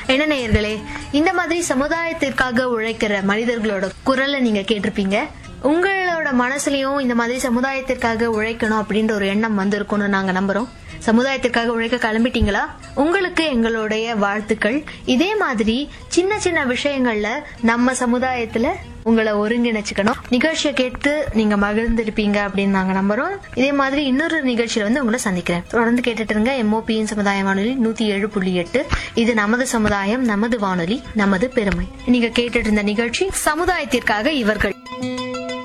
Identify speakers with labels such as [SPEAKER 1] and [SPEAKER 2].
[SPEAKER 1] என்ன நேயர்களே இந்த மாதிரி சமுதாயத்திற்காக உழைக்கிற மனிதர்களோட குரலை நீங்க கேட்டிருப்பீங்க உங்களோட மனசுலயும் இந்த மாதிரி சமுதாயத்திற்காக உழைக்கணும் அப்படின்ற ஒரு எண்ணம் வந்திருக்கும்னு நாங்க நம்புறோம் சமுதாயத்திற்காக உழைக்க கிளம்பிட்டீங்களா உங்களுக்கு எங்களுடைய வாழ்த்துக்கள் இதே மாதிரி சின்ன சின்ன விஷயங்கள்ல நம்ம சமுதாயத்துல உங்களை ஒருங்கிணைச்சுக்கணும் நிகழ்ச்சியை கேட்டு நீங்க மகிழ்ந்திருப்பீங்க அப்படின்னு நாங்க நம்புறோம் இதே மாதிரி இன்னொரு நிகழ்ச்சியில வந்து உங்களை சந்திக்கிறேன் தொடர்ந்து கேட்டுட்டு இருங்க எம்ஓபியின் சமுதாய வானொலி நூத்தி ஏழு புள்ளி எட்டு இது நமது சமுதாயம் நமது வானொலி நமது பெருமை நீங்க கேட்டுட்டு இருந்த நிகழ்ச்சி சமுதாயத்திற்காக இவர்கள்